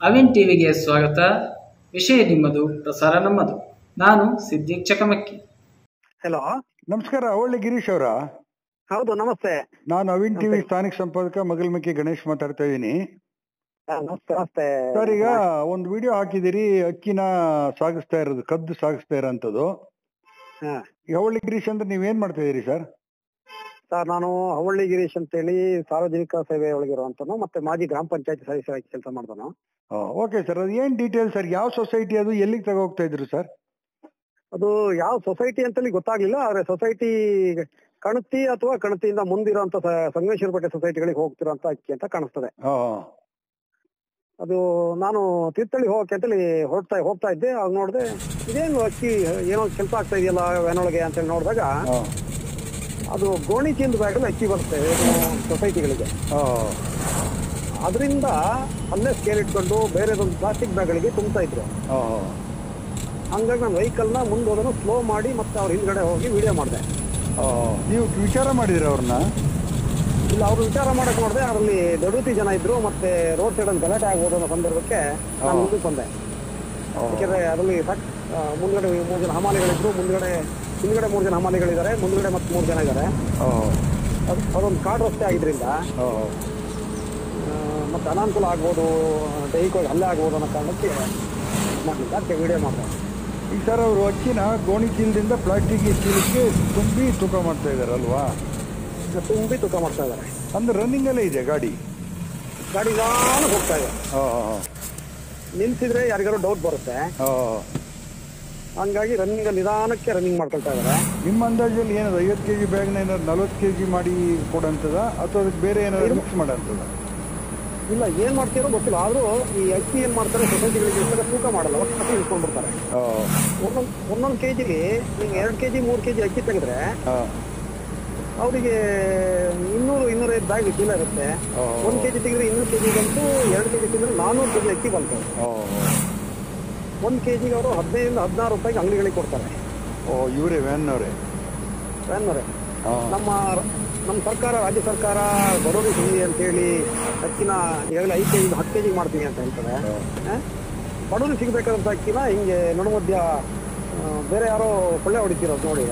ಅವಿನ್ ಟಿವಿಗೆ ಸ್ವಾಗತ ವಿಷಯ ನಿಮ್ಮದು ಪ್ರಸಾರ ನಮ್ಮದು ನಾನು ಸಿದ್ದಿಕ್ ಚಕಮಕ್ಕಿ ಹಲೋ ನಮಸ್ಕಾರ ಒಳ್ಳೆ ಗಿರೀಶ್ ಅವರ ಹೌದು ನಮಸ್ತೆ ನಾನು ಅವಿನ್ ಟಿವಿ ಸ್ಥಾನಿಕ ಸಂಪಾದಕ ಮಗಲ್ಮಕ್ಕಿ ಗಣೇಶ್ ಮಾತಾಡ್ತಾ ಇದ್ದೀನಿ ಆ, ನಮಸ್ತೆ ನಮಸ್ತೆ ಸರ್ ಈಗ ಒಂದು ವಿಡಿಯೋ ಹಾಕಿದಿರಿ ಅಕ್ಕಿನ ಸಾಗಿಸ್ತಾ ಇರೋದು ಕದ್ದು ಸಾಗಿಸ್ತಾ ಇರೋಂಥದ್ದು ಹಾ. ಈಗ ಒಳ್ಳೆ ಗಿರೀಶ್ ಅಂದ್ರೆ ನೀವೇನ್ ಮಾಡ್ತಾ ಇದೀರಿ ಸರ್ ಸರ್ ನಾನು ಹವಳ್ಳಿ ಗಿರೀಶ್ ಅಂತೇಳಿ ಸಾರ್ವಜನಿಕ ಸೇವೆ ಒಳಗಿರುವಂತನು ಮತ್ತೆ ಮಾಜಿ ಗ್ರಾಮ ಪಂಚಾಯತ್ ಸದಸ್ಯರಾಗಿ ಕೆಲಸ ಮಾಡ್ತಾನು ಓಕೆ ಸರ್ ಅದು ಏನ್ ಡೀಟೇಲ್ ಸರ್ ಯಾವ ಸೊಸೈಟಿ ಅದು ಎಲ್ಲಿಗೆ ತಗೋ ಹೋಗ್ತಾ ಇದ್ರು ಸರ್ ಅದು ಯಾವ ಸೊಸೈಟಿ ಅಂತೇಳಿ ಗೊತ್ತಾಗ್ಲಿಲ್ಲ ಆದ್ರೆ ಸೊಸೈಟಿ ಕಣತಿ ಅಥವಾ ಕಣತಿಯಿಂದ ಮುಂದಿರುವಂತ ಸ- ಸಂಗಮೇಶ್ವರ ಪೇಟೆ ಸೊಸೈಟಿಗಳಿಗೆ ಹೋಗ್ತಿರೋಂತ ಅಕ್ಕಿ ಅಂತ ಕಾಣಿಸ್ತದೆ ಅದು ನಾನು ತೀರ್ಥಹಳ್ಳಿ ಹೋಗಕ್ಕೆ ಅಂತೇಳಿ ಹೊರಡ್ತಾ ಹೋಗ್ತಾ ಇದ್ದೆ ಆಗ ನೋಡಿದೆ ಇದೇನು ಅಕ್ಕಿ ಏನೋ ಕೆಲಸ ಆಗ್ತಾ ಇದೆಯಲ್ಲ ವ್ಯಾನೊಳಗೆ ಅಂತೇಳಿ ನೋಡಿದಾಗ ಅದು ಗೋಣಿ ಚೀಲದ ಬ್ಯಾಗಲ್ಲಿ ಅಕ್ಕಿ ಬರುತ್ತೆ ಸೊಸೈಟಿಗಳಿಗೆ ಅದರಿಂದ ಅಲ್ಲೇ ಸ್ಕೇಲ್ ಇಟ್ಕೊಂಡು ಬೇರೆದೊಂದು ಪ್ಲಾಸ್ಟಿಕ್ ಬ್ಯಾಗ್ಗಳಿಗೆ ತುಂಬ್ತಾ ಇದ್ರು ಹಂಗಾಗಿ ನಾನು ವೆಹಿಕಲ್ ನ ಮುಂದೆ ಹೋದನು ಸ್ಲೋ ಮಾಡಿ ಮತ್ತೆ ಅವ್ರ ಹಿಂದ್ಗಡೆ ಹೋಗಿ ವಿಡಿಯೋ ಮಾಡಿದೆ ನೀವು ವಿಚಾರ ಮಾಡಿದಿರ ಅವ್ರನ್ನ ಇಲ್ಲ ಅವ್ರು ವಿಚಾರ ಮಾಡಕ್ ನೋಡಿದೆ ಅದರಲ್ಲಿ ದೊಡ್ಡತಿ ಜನ ಇದ್ರು ಮತ್ತೆ ರೋಡ್ ಸೈಡ್ ಅಲ್ಲಿ ಗಲಾಟೆ ಆಗ್ಬೋದು ಅನ್ನೋ ಸಂದರ್ಭಕ್ಕೆ ನಾನು ಮುಂದಕ್ಕೆ ಬಂದೆ ಯಾಕೆಂದ್ರೆ ಅದರಲ್ಲಿ ಸಾಕ್- ಆ, ಮುಂದ್ಗಡೆ ಮೂರು ಜನ ಹಮಾಲಿಗಳಿದ್ರು ಮುಂದ್ಗಡೆ ಹಿಂದ್ಗಡೆ ಮೂರು ಜನ ಹಮಾಲಿಗಳಿದ್ದಾರೆ ಮುಂದ್ಗಡೆ ಮತ್ತೆ ಮೂರು ಜನ ಇದ್ದಾರೆ ಅದು ಅದೊಂದು ಕಾಡ್ ರಸ್ತೆ ಆಗಿದ್ರಿಂದ ಆ, ಮತ್ತೆ ಅನಾನುಕೂಲ ಆಗ್ಬೋದು ದೈಹಿಕವಾಗಿ ಹಲ್ಲೆ ಆಗ್ಬೋದು ಅನ್ನೋ ಕಾರಣಕ್ಕೆ ಮಾಡಲಿಲ್ಲ ಅದಕ್ಕೆ ವಿಡಿಯೋ ಮಾಡಿದೆ ಈಗ ಸರ್ ಅವರು ಅಕ್ಕಿನ ಗೋಣಿ ಚೀಲದಿಂದ ಪ್ಲಾಸ್ಟಿಕ್ ಚೀಲಕ್ಕೆ ತುಂಬಿ ತೂಕ ಮಾಡ್ತಾ ಇದಾರಲ್ವಾ ಈಗ ತುಂಬಿ ತೂಕ ಮಾಡ್ತಾ ಇದ್ದಾರೆ ಅಂದ್ರೆ ರನ್ನಿಂಗ್ ಅಲ್ಲೇ ಇದೆ ಗಾಡಿ ಗಾಡಿ ನಿಧಾನ ಹೋಗ್ತಾ ಇದೆ ಆ, ನಿಲ್ಸಿದ್ರೆ ಯಾರಿಗಾರು ಡೌಟ್ ಬರುತ್ತೆ ಆ, ಆ. ಹಂಗಾಗಿ ರನ್ನಿಂಗ್ ನಿಧಾನಕ್ಕೆ ರನ್ನಿಂಗ್ ಮಾಡ್ಕೊಳ್ತಾ ಇದ್ದಾರೆ ನಿಮ್ಮ ಅಂದಾಜಲ್ಲಿ ಏನದು ಐವತ್ತು ಕೆಜಿ ಬ್ಯಾಗ್ನ ಏನಾದ್ರು ನಲ್ವತ್ತು ಕೆಜಿ ಮಾಡಿ ಕೊಡಂತದ ಅಥವಾ ಅದಕ್ಕೆ ಬೇರೆ ಏನಾದ್ರು ಮಿಕ್ಸ್ ಮಾಡಂತದ ಇಲ್ಲ ಏನ್ ಮಾಡ್ತೀರೋ ಗೊತ್ತಿಲ್ಲ ಆದ್ರೂ ಈ ಅಕ್ಕಿ ಏನ್ ಮಾಡ್ತಾರೆ ಸೊಸೈಟಿಗಳಿಗೆ ಇದ್ದಾಗ ತೂಕ ಮಾಡಲ್ಲ ಒಟ್ಟು ಅಕ್ಕಿ ಇಟ್ಕೊಂಡ್ಬಿಡ್ತಾರೆ ಒಂದೊಂದ್ ಒಂದೊಂದು ಕೆಜಿಲಿ ನೀವು ಎರಡು ಕೆಜಿ ಮೂರು ಕೆಜಿ ಅಕ್ಕಿ ತೆಗೆದ್ರೆ ಅವರಿಗೆ ಇನ್ನೂರು ಇನ್ನೂರೈದು ಬ್ಯಾಗ್ ಚೀಲ ಇರುತ್ತೆ ಒಂದ್ ಕೆಜಿ ತೆಗೆದ್ರೆ ಇನ್ನೂರು ಕೆಜಿ ಬಂತು ಎರಡು ಕೆಜಿ ತೆಗೆದ್ರೆ ನಾನೂರು ಕೆಜಿ ಅಕ್ಕಿ ಬಂತು ಒಂದ್ ಕೆಜಿಗೆ ಅವರು ಹದಿನೈದರಿಂದ ಹದಿನಾರು ರೂಪಾಯಿಗೆ ಅಂಗಡಿಗಳಿಗೆ ಕೊಡ್ತಾರೆ ಓ ಇವರೇ ವ್ಯಾನ್ನವರೇ ವ್ಯಾನ್ನವರೇ ನಮ್ಮ ನಮ್ಮ ಸರ್ಕಾರ ರಾಜ್ಯ ಸರ್ಕಾರ ಬಡವರು ಸಿಗಲಿ ಅಂತೇಳಿ ಅಕ್ಕಿನ ಈಗಾಗಲೇ ಐದು ಕೆಜಿ ಹತ್ತು ಕೆಜಿ ಮಾಡ್ತೀನಿ ಅಂತ ಹೇಳ್ತಾರೆ ಆ? ಬಡವರು ಸಿಗಬೇಕಾದಂತ ಅಕ್ಕಿನ ಹಿಂಗೆ ನಡುಮಧ್ಯ ಆ, ಬೇರೆ ಯಾರೋ ಕೊಳ್ಳೆ ಹೊಡಿತಿರೋದು ನೋಡಿ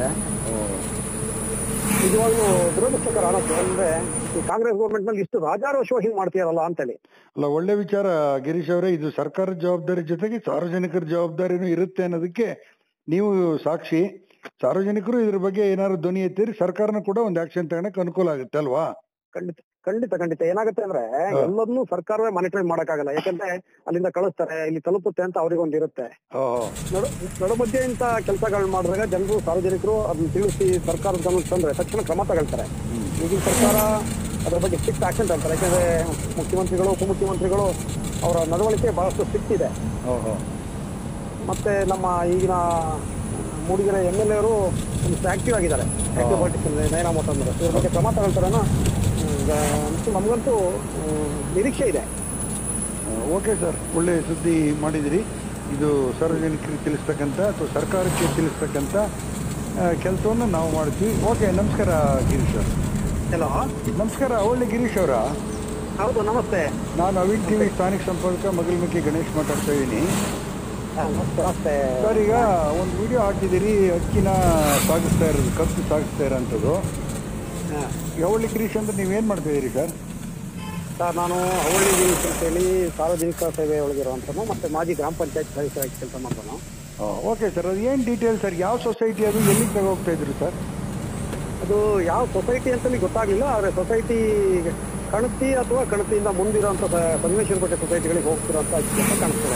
ನಿಜವಾಗ್ಲೂ ದುರದೃಷ್ಟಕರ ಅನ್ನೋದು ಅಂದ್ರೆ ಈ ಕಾಂಗ್ರೆಸ್ ಗೌರ್ಮೆಂಟ್ ನಲ್ಲಿ ಇಷ್ಟು ರಾಜಾರೋಷವಾಗಿ ಹಿಂಗ್ ಮಾಡ್ತೀರಲ್ಲ ಅಂತೇಳಿ ಅಲ್ಲ ಒಳ್ಳೆ ವಿಚಾರ ಗಿರೀಶ್ ಅವರೇ ಇದು ಸರ್ಕಾರದ ಜವಾಬ್ದಾರಿ ಜೊತೆಗೆ ಸಾರ್ವಜನಿಕರ ಜವಾಬ್ದಾರಿನೂ ಇರುತ್ತೆ ಅನ್ನೋದಕ್ಕೆ ನೀವು ಸಾಕ್ಷಿ ಸಾರ್ವಜನಿಕರು ಇದ್ರ ಬಗ್ಗೆ ಏನಾದ್ರು ಧ್ವನಿ ಎತ್ತಿರಿ ಸರ್ಕಾರನ ಕೂಡ ಒಂದು ಆಕ್ಷನ್ ತಗೊಳಕ್ ಅನುಕೂಲ ಆಗುತ್ತೆ ಅಲ್ವಾ ಖಂಡಿತ ಖಂಡಿತ ಖಂಡಿತ ಏನಾಗುತ್ತೆ ಅಂದ್ರೆ ಎಲ್ಲದನ್ನೂ ಸರ್ಕಾರವೇ ಮಾನಿಟರಿಂಗ್ ಮಾಡಕ್ಕಾಗಲ್ಲ ಯಾಕಂದ್ರೆ ಅಲ್ಲಿಂದ ಕಳಿಸ್ತಾರೆ ಇಲ್ಲಿ ತಲುಪುತ್ತೆ ಅಂತ ಅವ್ರಿಗೊಂದು ಇರುತ್ತೆ ನಡು ನಡುಮಧ್ಯೆ ಇಂತ ಕೆಲಸಗಳು ಮಾಡಿದಾಗ ಜನರು ಸಾರ್ವಜನಿಕರು ಅದನ್ನ ತಿಳಿಸಿ ಸರ್ಕಾರದ ಗಮನಕ್ಕೆ ತಂದ್ರೆ ತಕ್ಷಣ ಕ್ರಮ ತಗೊಳ್ತಾರೆ ಈಗಿನ ಸರ್ಕಾರ ಅದ್ರ ಬಗ್ಗೆ ಸ್ಟ್ರಿಕ್ಟ್ ಆಕ್ಷನ್ ತಗೊಳ್ತಾರೆ ಯಾಕಂದ್ರೆ ಮುಖ್ಯಮಂತ್ರಿಗಳು ಉಪಮುಖ್ಯಮಂತ್ರಿಗಳು ಅವರ ನಡವಳಿಕೆ ಬಹಳಷ್ಟು ಸ್ಟ್ರಿಕ್ಟ್ ಇದೆ ಮತ್ತೆ ನಮ್ಮ ಈಗಿನ ಮೂಡಿಗೆರೆ ಎಮ್ ಎಲ್ ಎರು ಒಂದಿಷ್ಟು ಆಕ್ಟಿವ್ ಆಗಿದ್ದಾರೆ ಆಕ್ಟಿವ್ ಪಾರ್ಟಿಷನ್ ನಯನ ಮೊತ್ತಂದ್ರೆ ಇದ್ರ ಬಗ್ಗೆ ಕ್ರಮ ತಗೊಳ್ತಾರೆ ಅನ್ನೋ ಈಗ ಅಂತೂ ನಮಗಂತೂ ಹ್ಮ್, ನಿರೀಕ್ಷೆ ಇದೆ ಓಕೆ ಸರ್ ಒಳ್ಳೆ ಸುದ್ದಿ ಮಾಡಿದಿರಿ ಇದು ಸಾರ್ವಜನಿಕರಿಗೆ ತಿಳಿಸ್ತಕ್ಕಂಥ ಅಥವಾ ಸರ್ಕಾರಕ್ಕೆ ತಿಳಿಸ್ತಕ್ಕಂಥ ಕೆಲಸವನ್ನು ನಾವು ಮಾಡ್ತೀವಿ ಓಕೆ ನಮಸ್ಕಾರ ಗಿರೀಶ್ ಅವ್ರ ಹಲೋ ನಮಸ್ಕಾರ ಒಳ್ಳೆ ಗಿರೀಶ್ ಅವರ ಹೌದು ನಮಸ್ತೆ ನಾನು ಅವಿನ್ ಟಿವಿ ಸ್ಥಾನಿಕ ಸಂಪಾದಕ ಮಗಲ್ಮಕ್ಕಿ ಗಣೇಶ್ ಮಾತಾಡ್ತಾ ಇದ್ದೀನಿ ಹಾ, ನಮಸ್ತೆ ನಮಸ್ತೆ ಸರ್ ಈಗ ಒಂದು ವಿಡಿಯೋ ಹಾಕಿದಿರಿ ಅಕ್ಕಿನ ಸಾಗಿಸ್ತಾ ಇರೋದು ಕದ್ದು ಸಾಗಿಸ್ತಾ ಇರೋಂಥದ್ದು ಹಾ. ಯಾವಳ್ಳಿ ಗಿರೀಶ್ ಅಂದ್ರೆ ನೀವೇನ್ ಮಾಡ್ತಾ ಇದೀರಿ ಸರ್ ಸರ್ ನಾನು ಅವಳ್ಳಿ ಗಿರೀಶ್ ಅಂತೇಳಿ ಸಾರ್ವಜನಿಕ ಸೇವೆ ಒಳಗಿರುವಂತನು ಮತ್ತೆ ಮಾಜಿ ಗ್ರಾಮ ಪಂಚಾಯತ್ ಸದಸ್ಯರಾಗಿ ಕೆಲಸ ಮಾಡ್ತಾನು ಓಕೆ ಸರ್ ಅದು ಏನು ಡೀಟೇಲ್ ಸರ್ ಯಾವ ಸೊಸೈಟಿ ಅದು ಎಲ್ಲಿಗೆ ತಗೋ ಹೋಗ್ತಾ ಇದ್ರು ಸರ್ ಅದು ಯಾವ ಸೊಸೈಟಿ ಅಂತಲೇ ಗೊತ್ತಾಗ್ಲಿಲ್ಲ ಆದ್ರೆ ಸೊಸೈಟಿ ಕಣತಿ ಅಥವಾ ಕಣತಿಯಿಂದ ಮುಂದಿರುವಂತ ಸ- ಸಂಗಮೇಶ್ವರ ಪೇಟೆ ಸೊಸೈಟಿಗಳಿಗೆ ಹೋಗ್ತಿರೋಂತ ಅಕ್ಕಿ ಅಂತ ಕಾಣಿಸ್ತದೆ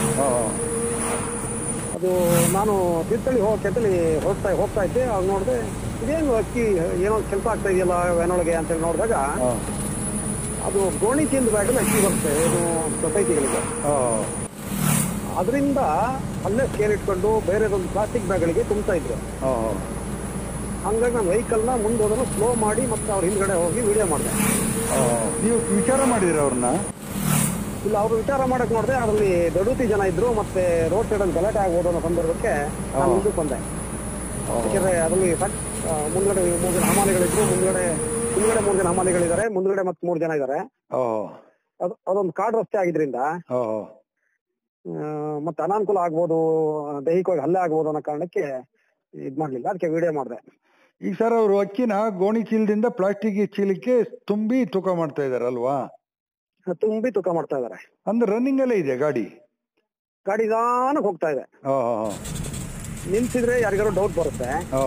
ಅದು ನಾನು ತೀರ್ಥಹಳ್ಳಿ ಹೋಗಕ್ಕೆ ಅಂತೇಳಿ ಹೋಗ್ತಾ ಹೋಗ್ತಾ ಇದ್ದೆ ಆಗ ನೋಡಿದೆ ಇದೇನು ಅಕ್ಕಿ ಏನೋ ಕೆಲಸ ಆಗ್ತಾ ಇದೆಯಲ್ಲ ವ್ಯಾನೊಳಗೆ ಅಂತೇಳಿ ನೋಡಿದಾಗ ಅದು ಗೋಣಿ ಚೀಲದ ಬ್ಯಾಗಲ್ಲಿ ಅಕ್ಕಿ ಬರುತ್ತೆ ಏನು ಸೊಸೈಟಿಗಳಿಗೆ ಅದರಿಂದ ಅಲ್ಲೇ ಸ್ಕೇಲ್ ಇಟ್ಕೊಂಡು ಬೇರೆದೊಂದು ಪ್ಲಾಸ್ಟಿಕ್ ಬ್ಯಾಗ್ಗಳಿಗೆ ತುಂಬ್ತಾ ಇದ್ರು ಹಂಗಾಗಿ ನಾನು ವೆಹಿಕಲ್ ನ ಮುಂದೆ ಹೋದನು ಸ್ಲೋ ಮಾಡಿ ಮತ್ತೆ ಅವ್ರ ಹಿಂದ್ಗಡೆ ಹೋಗಿ ವಿಡಿಯೋ ಮಾಡಿದೆ ನೀವು ವಿಚಾರ ಮಾಡಿದಿರ ಅವ್ರನ್ನ ಇಲ್ಲ ಅವ್ರು ವಿಚಾರ ಮಾಡಕ್ ನೋಡಿದೆ ಅದರಲ್ಲಿ ದೊಡ್ಡತಿ ಜನ ಇದ್ರು ಮತ್ತೆ ರೋಡ್ ಸೈಡ್ ಅಲ್ಲಿ ಗಲಾಟೆ ಆಗ್ಬೋದು ಅನ್ನೋ ಸಂದರ್ಭಕ್ಕೆ ನಾನು ಮುಂದಕ್ಕೆ ಬಂದೆ ಯಾಕಂದ್ರೆ ಅದರಲ್ಲಿ ಸಾಕ್- ಆ, ಮುಂದ್ಗಡೆ ಮೂರು ಜನ ಹಮಾಲಿಗಳಿದ್ರು ಮುಂದ್ಗಡೆ ಹಿಂದ್ಗಡೆ ಮೂರು ಜನ ಹಮಾಲಿಗಳಿದ್ದಾರೆ ಮುಂದ್ಗಡೆ ಮತ್ತೆ ಮೂರು ಜನ ಇದ್ದಾರೆ ಅದು ಅದೊಂದು ಕಾಡ್ ರಸ್ತೆ ಆಗಿದ್ರಿಂದ ಆ, ಮತ್ತೆ ಅನಾನುಕೂಲ ಆಗ್ಬೋದು ದೈಹಿಕವಾಗಿ ಹಲ್ಲೆ ಆಗ್ಬೋದು ಅನ್ನೋ ಕಾರಣಕ್ಕೆ ಇದ್ ಮಾಡ್ಲಿಲ್ಲ ಅದಕ್ಕೆ ವಿಡಿಯೋ ಮಾಡಿದೆ ಈಗ ಸರ್ ಅವರು ಅಕ್ಕಿನ ಗೋಣಿ ಚೀಲದಿಂದ ಪ್ಲಾಸ್ಟಿಕ್ ಚೀಲಕ್ಕೆ ತುಂಬಿ ತೂಕ ಮಾಡ್ತಾ ಇದಾರೆ ಅಲ್ವಾ ತುಂಬಿ ತೂಕ ಮಾಡ್ತಾ ಇದಾರೆ ಅಂದ್ರೆ ರನ್ನಿಂಗ್ ಅಲ್ಲೇ ಇದೆ ಗಾಡಿ ಗಾಡಿ ನಿಧಾನಕ್ಕೆ ಹೋಗ್ತಾ ಇದೆ ಹಾ ಹಾ ನಿಲ್ಸಿದ್ರೆ ಯಾರಿಗಾರು ಡೌಟ್ ಬರುತ್ತೆ ಹಾ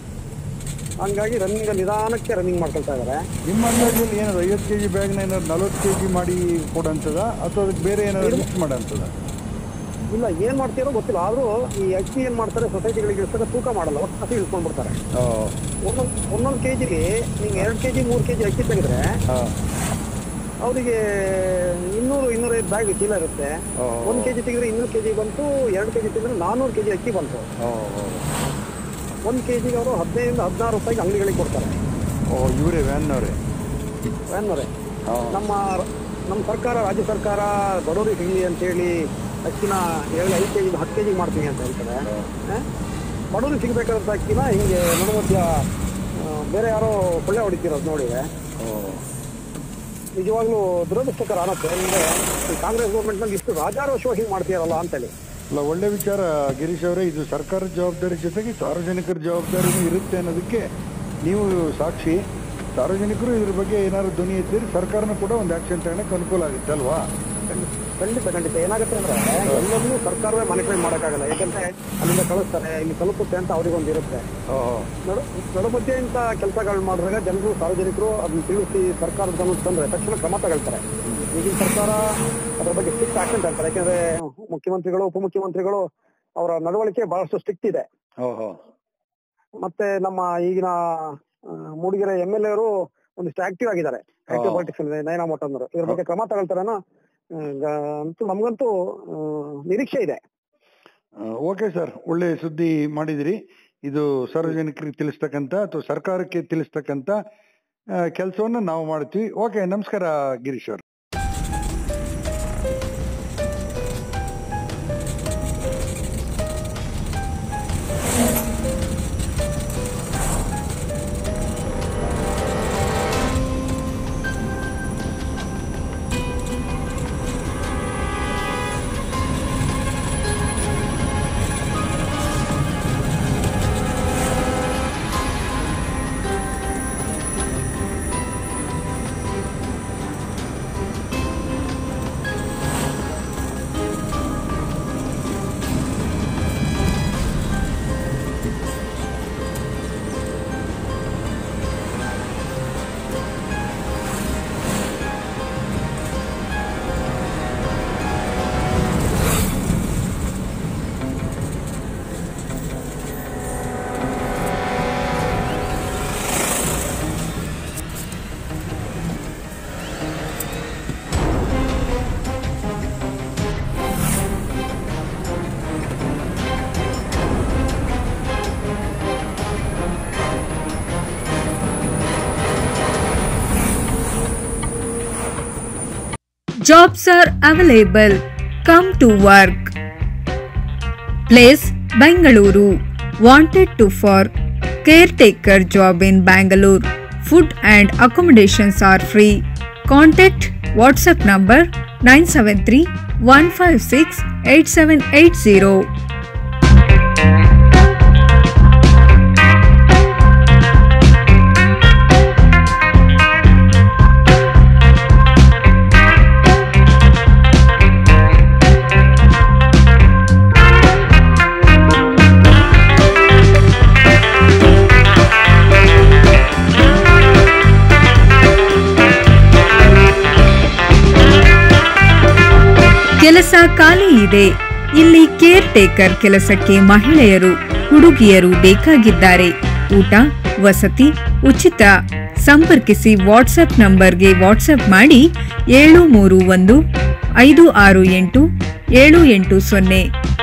ಹಂಗಾಗಿ ರನ್ನಿಂಗ್ ನಿಧಾನಕ್ಕೆ ರನ್ನಿಂಗ್ ಮಾಡ್ಕೊಳ್ತಾ ಇದಾರೆ ನಿಮ್ಮ ಅಂದಾಜಲ್ಲಿ ಏನಾದ್ರು ಐವತ್ತು ಕೆಜಿ ಬ್ಯಾಗ್ನ ಏನಾದ್ರು ನಲ್ವತ್ತು ಕೆಜಿ ಮಾಡಿ ಕೊಡಂತದ ಅಥವಾ ಅದಕ್ಕೆ ಬೇರೆ ಏನಾದ್ರು ಮಿಕ್ಸ್ ಮಾಡಂತದ ಇಲ್ಲ ಏನ್ ಮಾಡ್ತೀರೋ ಗೊತ್ತಿಲ್ಲ ಆದ್ರೂ ಈ ಅಕ್ಕಿ ಏನ್ ಮಾಡ್ತಾರೆ ಸೊಸೈಟಿಗಳಿಗೆ ಇಳಿಸಿದ್ರೆ ತೂಕ ಮಾಡಲ್ಲ ಒಟ್ಟು ಹಸಿ ಇಳ್ಕೊಂಡ್ಬಿಡ್ತಾರೆ ಒಂದೊಂದ್ ಒಂದೊಂದು ಕೆಜಿಲಿ ನೀವು ಎರಡ್ ಕೆಜಿ ಮೂರ್ ಕೆಜಿ ಅಕ್ಕಿ ತೆಗೆದ್ರೆ ಅವರಿಗೆ ಇನ್ನೂರು ಇನ್ನೂರೈದು ಬ್ಯಾಗ್ ಚೀಲ ಇರುತ್ತೆ ಒಂದ್ ಕೆಜಿ ತೆಗೆದ್ರೆ ಇನ್ನೂರು ಕೆಜಿ ಬಂತು ಎರಡು ಕೆಜಿ ತೆಗೆದ್ರೆ ನಾನೂರು ಕೆಜಿ ಅಕ್ಕಿ ಬಂತು ಒಂದ್ ಕೆಜಿಗೆ ಅವರು ಹದಿನೈದರಿಂದ ಹದಿನಾರು ರೂಪಾಯಿಗೆ ಅಂಗಡಿಗಳಿಗೆ ಕೊಡ್ತಾರೆ ಓ ಇವರೇ ವ್ಯಾನ್ನವರೇ ವ್ಯಾನ್ನವರೇ ನಮ್ಮ ನಮ್ಮ ಸರ್ಕಾರ ರಾಜ್ಯ ಸರ್ಕಾರ ಬಡವರಿಗೆ ಸಿಗಲಿ ಅಂತೇಳಿ ಅಕ್ಕಿನ ಏಳು ಐದು ಕೆಜಿ ಹತ್ತು ಕೆಜಿ ಮಾಡ್ತೀನಿ ಅಂತ ಹೇಳ್ತಾರೆ ಆ? ಬಡವರಿಗೆ ಸಿಗ್ಬೇಕಾದಂತ ಅಕ್ಕಿನ ಹಿಂಗೆ ನಡುಮಧ್ಯ ಆ, ಬೇರೆ ಯಾರೋ ಕೊಳ್ಳೆ ಹೊಡಿತಿರೋದು ನೋಡಿದೆ ನಿಜವಾಗ್ಲೂ ದುರದೃಷ್ಟಕರ ಅನ್ನತ್ತೆ ಅಂದ್ರೆ ಈ ಕಾಂಗ್ರೆಸ್ ಗೌರ್ಮೆಂಟ್ ನಲ್ಲಿ ಇಷ್ಟು ರಾಜಾರೋಷವಾಗಿ ಹಿಂಗ್ ಮಾಡ್ತೀರಲ್ಲ ಅಂತೇಳಿ ಅಲ್ಲ ಒಳ್ಳೆ ವಿಚಾರ ಗಿರೀಶ್ ಅವರೇ ಇದು ಸರ್ಕಾರದ ಜವಾಬ್ದಾರಿ ಜೊತೆಗೆ ಸಾರ್ವಜನಿಕರ ಜವಾಬ್ದಾರಿನೂ ಇರುತ್ತೆ ಅನ್ನೋದಕ್ಕೆ ನೀವು ಸಾಕ್ಷಿ ಸಾರ್ವಜನಿಕರು ಇದ್ರ ಬಗ್ಗೆ ಏನಾದ್ರು ಧ್ವನಿ ಎತ್ತಿದ್ರೆ ಸರ್ಕಾರನೂ ಕೂಡ ಒಂದು ಆಕ್ಷನ್ ತಗೊಳಕ್ಕೆ ಅನುಕೂಲ ಆಗುತ್ತೆ ಅಲ್ವಾ ಖಂಡಿತ ಖಂಡಿತ ಏನಾಗುತ್ತೆ ಅಂದ್ರೆ ಎಲ್ಲವನ್ನೂ ಸರ್ಕಾರವೇ ಮಾನಿಟರಿಂಗ್ ಮಾಡೋಕ್ಕಾಗಲ್ಲ ಯಾಕಂದ್ರೆ ಅಲ್ಲಿಂದ ಕಳಿಸ್ತಾರೆ ಇಲ್ಲಿ ತಲುಪುತ್ತೆ ಅಂತ ಅವ್ರಿಗೊಂದು ಇರುತ್ತೆ ನಡು ನಡುಮಧ್ಯೆ ಇಂಥ ಕೆಲಸಗಳು ಮಾಡಿದಾಗ ಜನರು ಸಾರ್ವಜನಿಕರು ಅದನ್ನ ತಿಳಿಸಿ ಸರ್ಕಾರದ ಗಮನಕ್ಕೆ ತಂದ್ರೆ ತಕ್ಷಣ ಕ್ರಮ ತಗೊಳ್ತಾರೆ ಈಗಿನ ಸರ್ಕಾರ ಅದ್ರ ಬಗ್ಗೆ ಸ್ಟ್ರಿಕ್ಟ್ ಆಕ್ಷನ್ ತಗೊಳ್ತಾರೆ ಯಾಕಂದ್ರೆ ಮುಖ್ಯಮಂತ್ರಿಗಳು ಉಪಮುಖ್ಯಮಂತ್ರಿಗಳು ಅವರ ನಡವಳಿಕೆ ಬಹಳಷ್ಟು ಸ್ಟ್ರಿಕ್ಟ್ ಇದೆ ಓಹೋ ಮತ್ತೆ ನಮ್ಮ ಈಗಿನ ಆ, ಮೂಡಿಗೆರೆ ಎಂ ಎಲ್ ಎರು ಒಂದಿಷ್ಟು ಆಕ್ಟಿವ್ ಆಗಿದ್ದಾರೆ ಆಕ್ಟಿವ್ ಹಾ. ಪಾಲಿಟಿಕ್ಸ್ ನಯನಾ ಮೋಟಮ್ನವರು ಇದ್ರ ಬಗ್ಗೆ ಕ್ರಮ ತಗೊಳ್ತಾರನ ಅಂತೂ ನಮ್ಗಂತೂ ಆ, ನಿರೀಕ್ಷೆ ಇದೆ ಓಕೆ ಸರ್ ಒಳ್ಳೆ ಸುದ್ದಿ ಮಾಡಿದಿರಿ ಇದು ಸಾರ್ವಜನಿಕರಿಗೆ ತಿಳಿಸ್ತಕ್ಕಂಥ ಅಥವಾ ಸರ್ಕಾರಕ್ಕೆ ತಿಳಿಸ್ತಕ್ಕಂಥ ಕೆಲಸವನ್ನು ನಾವು ಮಾಡ್ತೀವಿ ಓಕೆ ನಮಸ್ಕಾರ ಗಿರೀಶ್ ಅವ್ರು Jobs are available. Come to work. Place Bangalore. Wanted to for caretaker job in Bangalore. Food and accommodations are free. Contact WhatsApp number 973 156 8780. ಕೆಲಸ ಖಾಲಿ ಇದೆ ಇಲ್ಲಿ ಕೇರ್ ಟೇಕರ್ ಕೆಲಸಕ್ಕೆ ಮಹಿಳೆಯರು ಹುಡುಗಿಯರು ಬೇಕಾಗಿದ್ದಾರೆ ಊಟ ವಸತಿ ಉಚಿತ ಸಂಪರ್ಕಿಸಿ ವಾಟ್ಸಪ್ ನಂಬರ್ಗೆ ವಾಟ್ಸಪ್ ಮಾಡಿ ಏಳು ಮೂರು ಒಂದು ಐದು ಆರು ಎಂಟು ಏಳು ಎಂಟು ಸೊನ್ನೆ